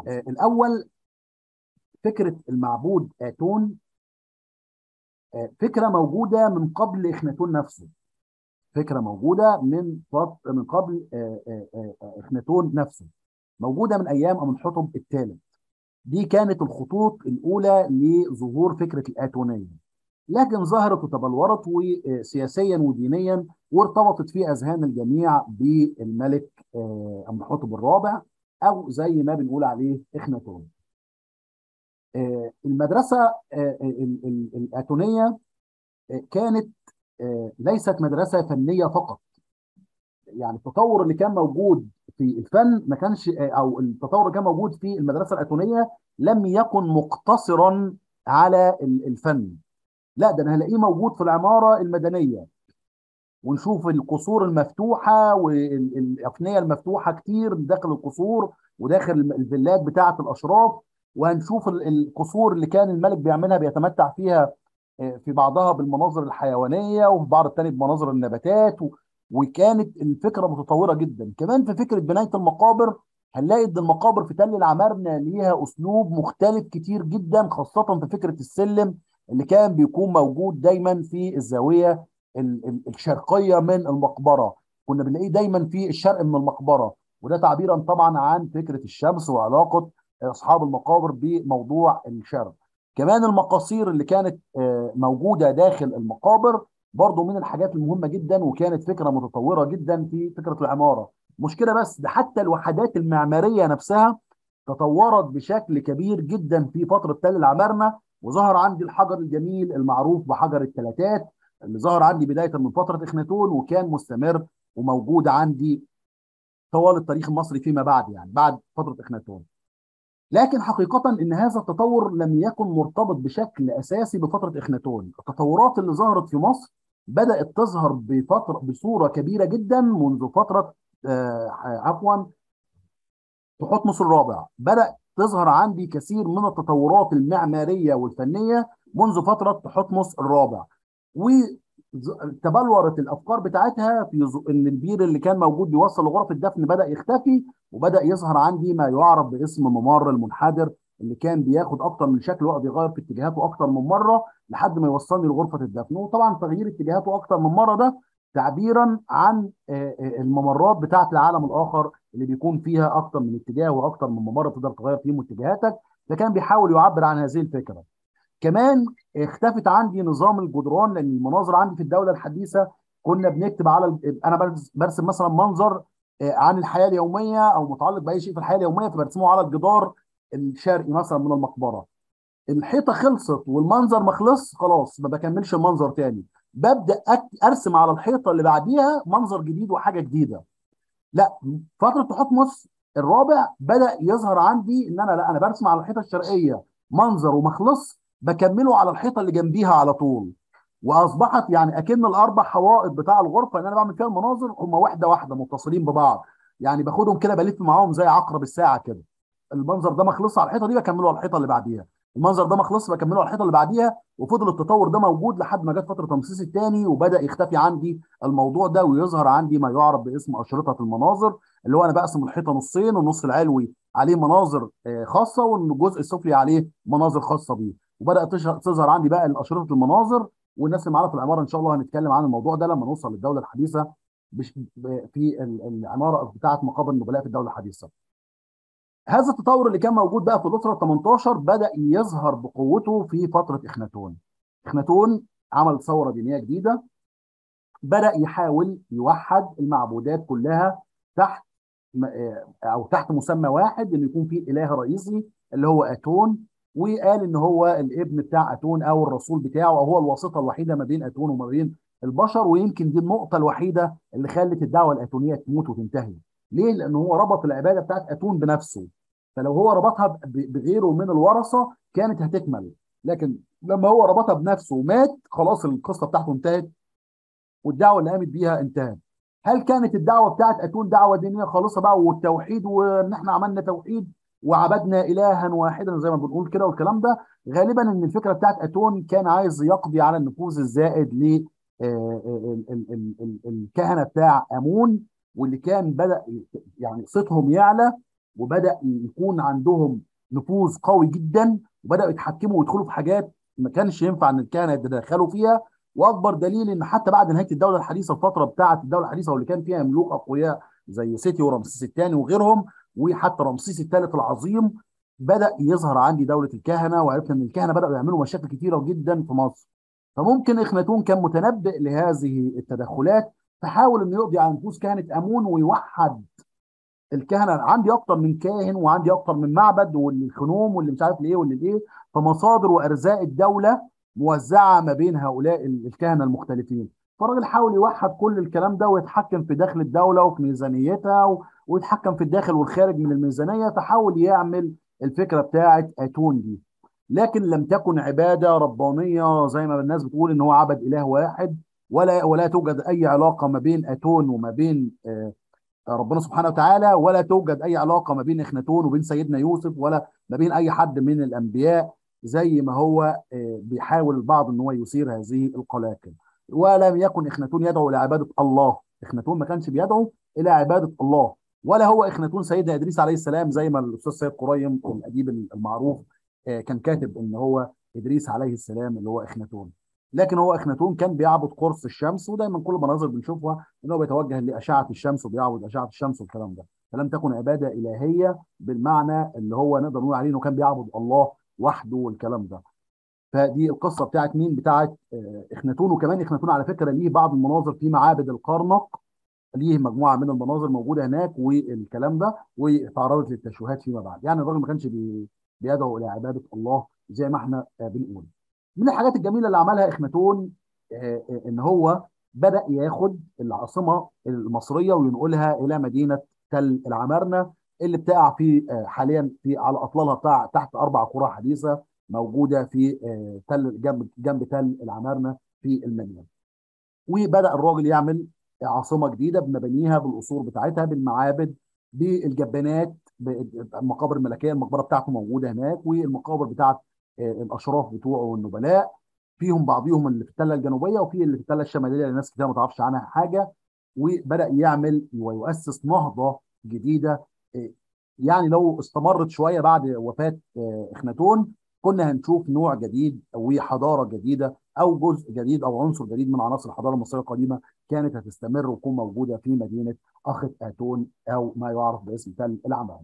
آه، الاول فكره المعبود اتون آه، فكره موجوده من قبل اخناتون نفسه فكره موجوده من فط... من قبل آه، آه، آه، اخناتون نفسه موجوده من ايام امنحتب الثالث دي كانت الخطوط الاولى لظهور فكره الاتونيه لكن ظهرت وتبلورت وسياسيا ودينيا وارتبطت في اذهان الجميع بالملك آه، امنحتب الرابع او زي ما بنقول عليه اخناتون آه، المدرسه آه، ال- ال- الاتونيه آه، كانت آه، ليست مدرسه فنيه فقط يعني التطور اللي كان موجود في الفن ما كانش او التطور اللي كان موجود في المدرسه الاتونيه لم يكن مقتصرا على ال- الفن لا ده انا هلاقيه موجود في العماره المدنيه ونشوف القصور المفتوحه والافنيه المفتوحه كتير داخل القصور وداخل الفيلات بتاعه الاشراف وهنشوف ال- القصور اللي كان الملك بيعملها بيتمتع فيها آه، في بعضها بالمناظر الحيوانيه وفي بعض التاني بمناظر النباتات و... وكانت الفكره متطوره جدا كمان في فكره بنايه المقابر هنلاقي ان المقابر في تل العمارنه ليها اسلوب مختلف كتير جدا خاصه في فكره السلم اللي كان بيكون موجود دايما في الزاويه ال- ال- الشرقيه من المقبره كنا بنلاقيه دايما في الشرق من المقبره وده تعبيرا طبعا عن فكره الشمس وعلاقه اصحاب المقابر بموضوع الشرق كمان المقاصير اللي كانت آه، موجوده داخل المقابر برضو من الحاجات المهمه جدا وكانت فكره متطوره جدا في فكره العماره مشكله بس ده حتى الوحدات المعماريه نفسها تطورت بشكل كبير جدا في فتره تل العمارنه وظهر عندي الحجر الجميل المعروف بحجر الثلاثات اللي ظهر عندي بدايه من فتره اخناتون وكان مستمر وموجود عندي طوال التاريخ المصري فيما بعد يعني بعد فتره اخناتون لكن حقيقة إن هذا التطور لم يكن مرتبط بشكل أساسي بفترة إخناتون، التطورات اللي ظهرت في مصر بدأت تظهر بفترة بصورة كبيرة جدا منذ فترة آه، عفوا تحتمس الرابع، بدأ تظهر عندي كثير من التطورات المعمارية والفنية منذ فترة تحتمس الرابع. وتبلورت الأفكار بتاعتها في ز- إن البير اللي كان موجود بيوصل لغرف الدفن بدأ يختفي وبدأ يظهر عندي ما يعرف باسم ممر المنحدر اللي كان بياخد اكتر من شكل ويقعد يغير في اتجاهاته اكتر من مره لحد ما يوصلني لغرفه الدفن وطبعا تغيير اتجاهاته اكتر من مره ده تعبيرا عن آه، آه، الممرات بتاعه العالم الاخر اللي بيكون فيها اكتر من اتجاه واكتر من ممر تقدر تغير فيهم اتجاهاتك فكان بيحاول يعبر عن هذه الفكره كمان اختفت عندي نظام الجدران لان المناظر عندي في الدوله الحديثه كنا بنكتب على ال- انا برس- برسم مثلا منظر آه، عن الحياه اليوميه او متعلق باي شيء في الحياه اليوميه فبرسمه على الجدار الشرقي مثلا من المقبره الحيطه خلصت والمنظر ما خلص خلاص ما بكملش المنظر تاني ببدا أك- ارسم على الحيطه اللي بعديها منظر جديد وحاجه جديده لا فتره تحتمس الرابع بدا يظهر عندي ان انا لا انا برسم على الحيطه الشرقيه منظر وما خلص بكمله على الحيطه اللي جنبيها على طول واصبحت يعني اكن الاربع حوائط بتاع الغرفه اللي انا بعمل فيها المناظر هم واحده واحده متصلين ببعض يعني باخدهم كده بلف معاهم زي عقرب الساعه كده المنظر ده ما خلص على الحيطه دي بكمله على الحيطه اللي بعديها المنظر ده ما خلص بكمله على الحيطه اللي بعديها وفضل التطور ده موجود لحد ما جت فتره رمسيس الثاني وبدا يختفي عندي الموضوع ده ويظهر عندي ما يعرف باسم اشرطه المناظر اللي هو انا بقسم الحيطه نصين والنص العلوي عليه مناظر آه، خاصه والجزء السفلي عليه مناظر خاصه بيه وبدات تشهر- تظهر عندي بقى اشرطه المناظر والناس اللي معانا في العماره ان شاء الله هنتكلم عن الموضوع ده لما نوصل للدوله الحديثه بش- ب- في ال- العماره بتاعه مقابر النبلاء في الدوله الحديثه. هذا التطور اللي كان موجود بقى في الاسره 18 بدا يظهر بقوته في فتره اخناتون. اخناتون عمل ثوره دينيه جديده بدا يحاول يوحد المعبودات كلها تحت م- آه، او تحت مسمى واحد انه يكون فيه اله رئيسي اللي هو اتون وقال ان هو الابن بتاع اتون او الرسول بتاعه او هو الواسطه الوحيده ما بين اتون وما بين البشر ويمكن دي النقطه الوحيده اللي خلت الدعوه الاتونيه تموت وتنتهي. ليه؟ لان هو ربط العباده بتاعت اتون بنفسه. فلو هو ربطها ب- بغيره من الورثه كانت هتكمل. لكن لما هو ربطها بنفسه ومات خلاص القصه بتاعته انتهت والدعوه اللي قامت بيها انتهت. هل كانت الدعوه بتاعت اتون دعوه دينيه خالصه بقى والتوحيد وان احنا عملنا توحيد وعبدنا الها واحدا زي ما بنقول كده والكلام ده غالبا ان الفكره بتاعت اتون كان عايز يقضي على النفوذ الزائد ل آه، ال- ال- ال- ال- الكهنه بتاع امون واللي كان بدا يعني صيتهم يعلى وبدا يكون عندهم نفوذ قوي جدا وبداوا يتحكموا ويدخلوا في حاجات ما كانش ينفع ان الكهنه يتدخلوا فيها واكبر دليل ان حتى بعد نهايه الدوله الحديثه الفتره بتاعه الدوله الحديثه واللي كان فيها ملوك اقوياء زي سيتي ورمسيس الثاني وغيرهم وحتى رمسيس الثالث العظيم بدا يظهر عندي دوله الكهنه وعرفنا ان الكهنه بداوا يعملوا مشاكل كثيره جدا في مصر فممكن اخناتون كان متنبئ لهذه التدخلات فحاول انه يقضي على نفوس كهنه امون ويوحد الكهنه عندي اكتر من كاهن وعندي اكتر من معبد واللي الخنوم واللي مش عارف الايه واللي الايه فمصادر وارزاق الدوله موزعه ما بين هؤلاء الكهنه المختلفين فالراجل حاول يوحد كل الكلام ده ويتحكم في داخل الدوله وفي ميزانيتها ويتحكم في الداخل والخارج من الميزانيه فحاول يعمل الفكره بتاعه اتون دي لكن لم تكن عباده ربانيه زي ما الناس بتقول ان هو عبد اله واحد ولا ولا توجد اي علاقه ما بين اتون وما بين آه ربنا سبحانه وتعالى ولا توجد اي علاقه ما بين اخناتون وبين سيدنا يوسف ولا ما بين اي حد من الانبياء زي ما هو بيحاول البعض ان هو يثير هذه القلاقل ولم يكن اخناتون يدعو الى عباده الله اخناتون ما كانش بيدعو الى عباده الله ولا هو اخناتون سيدنا ادريس عليه السلام زي ما الاستاذ سيد قريم الاديب المعروف كان كاتب ان هو ادريس عليه السلام اللي هو اخناتون لكن هو اخناتون كان بيعبد قرص الشمس ودايما كل مناظر بنشوفها ان هو بيتوجه لاشعه الشمس وبيعبد اشعه الشمس والكلام ده فلم تكن عباده الهيه بالمعنى اللي هو نقدر نقول عليه انه كان بيعبد الله وحده والكلام ده فدي القصه بتاعت مين بتاعت اخناتون وكمان اخناتون على فكره ليه بعض المناظر في معابد الكرنك ليه مجموعه من المناظر موجوده هناك والكلام ده وتعرضت للتشويهات فيما بعد يعني الراجل ما كانش بيدعو الى عباده الله زي ما احنا بنقول من الحاجات الجميله اللي عملها اخناتون ان هو بدا ياخد العاصمه المصريه وينقلها الى مدينه تل العمارنه اللي بتقع في حاليا في على اطلالها بتاع تحت اربع قرى حديثه موجوده في تل جنب جنب تل العمارنه في المنيا. وبدا الراجل يعمل عاصمه جديده بمبانيها بالقصور بتاعتها بالمعابد بالجبانات المقابر الملكيه المقبره بتاعته موجوده هناك والمقابر بتاعت الاشراف بتوعه والنبلاء فيهم بعضهم اللي في التله الجنوبيه وفي اللي في التله الشماليه اللي الناس كتير ما تعرفش عنها حاجه وبدا يعمل ويؤسس نهضه جديده يعني لو استمرت شويه بعد وفاه اخناتون كنا هنشوف نوع جديد وحضاره جديده او جزء جديد او عنصر جديد من عناصر الحضاره المصريه القديمه كانت هتستمر وتكون موجوده في مدينه اخت اتون او ما يعرف باسم تل العمارة.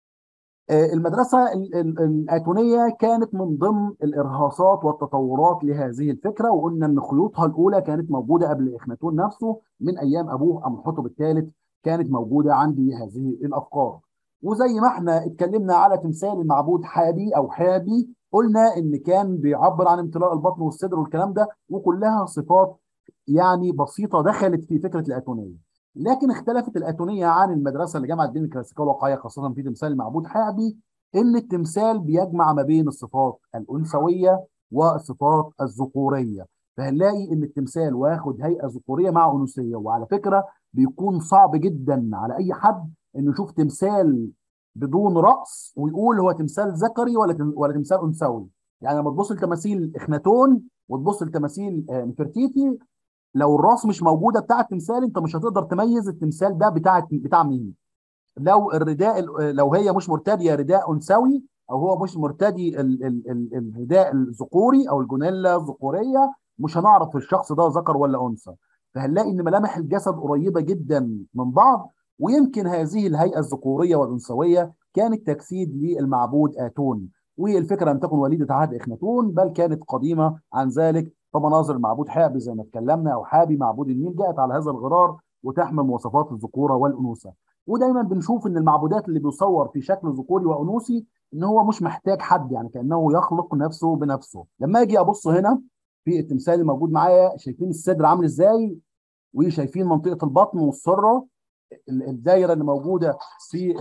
المدرسة الآتونية كانت من ضمن الإرهاصات والتطورات لهذه الفكرة وقلنا أن خيوطها الأولى كانت موجودة قبل إخناتون نفسه من أيام أبوه أمحتب الثالث كانت موجودة عندي هذه الأفكار وزي ما احنا اتكلمنا على تمثال المعبود حابي أو حابي قلنا أن كان بيعبر عن امتلاء البطن والصدر والكلام ده وكلها صفات يعني بسيطة دخلت في فكرة الآتونية لكن اختلفت الاتونيه عن المدرسه اللي جمعت بين الكلاسيكيه والواقعيه خاصه في تمثال المعبود حابي ان التمثال بيجمع ما بين الصفات الانثويه والصفات الذكوريه فهنلاقي ان التمثال واخد هيئه ذكوريه مع انوثيه وعلى فكره بيكون صعب جدا على اي حد انه يشوف تمثال بدون راس ويقول هو تمثال ذكري ولا ولا تمثال انثوي يعني لما تبص لتماثيل اخناتون وتبص لتماثيل نفرتيتي لو الراس مش موجوده بتاع التمثال انت مش هتقدر تميز التمثال ده بتاع بتاع مين لو الرداء لو هي مش مرتديه رداء انثوي او هو مش مرتدي ال ال ال الرداء الذكوري او الجونيلا الذكوريه مش هنعرف الشخص ده ذكر ولا انثى فهنلاقي ان ملامح الجسد قريبه جدا من بعض ويمكن هذه الهيئه الذكوريه والانثويه كانت تجسيد للمعبود اتون والفكره لم تكن وليده عهد اخناتون بل كانت قديمه عن ذلك فمناظر المعبود حابي زي ما اتكلمنا او حابي معبود النيل جاءت على هذا الغرار وتحمل مواصفات الذكوره والانوثه ودايما بنشوف ان المعبودات اللي بيصور في شكل ذكوري وانوثي ان هو مش محتاج حد يعني كانه يخلق نفسه بنفسه لما اجي ابص هنا في التمثال الموجود معايا شايفين الصدر عامل ازاي وشايفين منطقه البطن والسره الدايره اللي موجوده في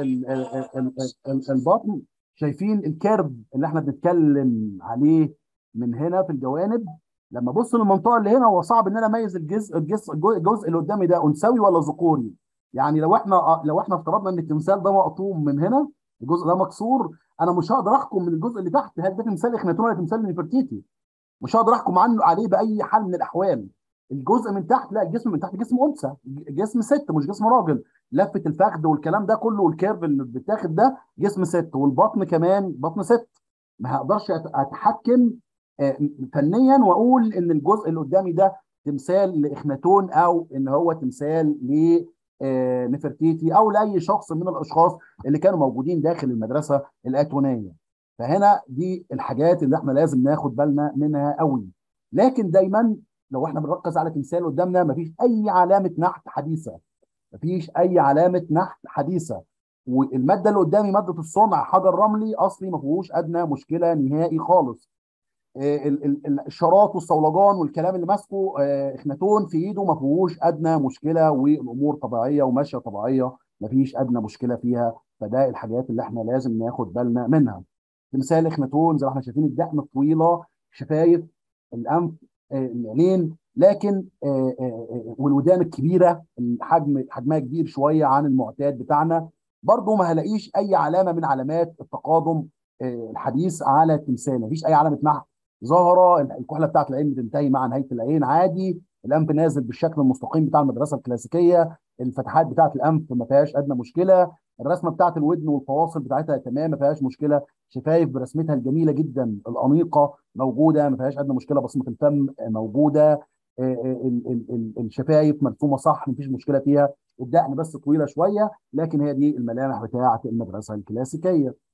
البطن شايفين الكيرف اللي احنا بنتكلم عليه من هنا في الجوانب لما ابص للمنطقه اللي هنا هو صعب ان انا اميز الجزء الجزء الجزء اللي قدامي ده انثوي ولا ذكوري يعني لو احنا لو احنا افترضنا ان التمثال ده مقطوم من هنا الجزء ده مكسور انا مش هقدر احكم من الجزء اللي تحت هل ده تمثال اخناتون ولا تمثال نفرتيتي مش هقدر احكم عنه عليه باي حال من الاحوال الجزء من تحت لا الجسم من تحت جسم انثى جسم ست مش جسم راجل لفه الفخذ والكلام ده كله والكيرف اللي بيتاخد ده جسم ست والبطن كمان بطن ست ما هقدرش أت- اتحكم آه، فنيا واقول ان الجزء اللي قدامي ده تمثال لاخناتون او ان هو تمثال لنفرتيتي او لاي شخص من الاشخاص اللي كانوا موجودين داخل المدرسه الاتونيه فهنا دي الحاجات اللي احنا لازم ناخد بالنا منها قوي لكن دايما لو احنا بنركز على تمثال قدامنا مفيش اي علامه نحت حديثه مفيش اي علامه نحت حديثه والماده اللي قدامي ماده الصنع حجر رملي اصلي ما فيهوش ادنى مشكله نهائي خالص آه، ال- ال- ال- الشراط والصولجان والكلام اللي ماسكه آه، اخناتون في ايده ما فيهوش ادنى مشكله والامور طبيعيه وماشيه طبيعيه ما فيش ادنى مشكله فيها فده الحاجات اللي احنا لازم ناخد بالنا منها تمثال اخناتون زي ما احنا شايفين الدقن الطويله شفايف الانف آه، العينين لكن آه، آه، آه، والودان الكبيره الحجم حجمها كبير شويه عن المعتاد بتاعنا برضه ما هلاقيش اي علامه من علامات التقادم آه، الحديث على التمثال مفيش اي علامه نحت ظاهره الكحله بتاعت العين بتنتهي مع نهايه العين عادي الانف نازل بالشكل المستقيم بتاع المدرسه الكلاسيكيه الفتحات بتاعت الانف ما فيهاش ادنى مشكله الرسمه بتاعت الودن والفواصل بتاعتها تمام ما فيهاش مشكله شفايف برسمتها الجميله جدا الانيقه موجوده ما فيهاش ادنى مشكله بصمه الفم موجوده آه، آه، ال- ال- ال- الشفايف مرسومه صح مفيش مشكله فيها الدقن بس طويله شويه لكن هي دي الملامح بتاعه المدرسه الكلاسيكيه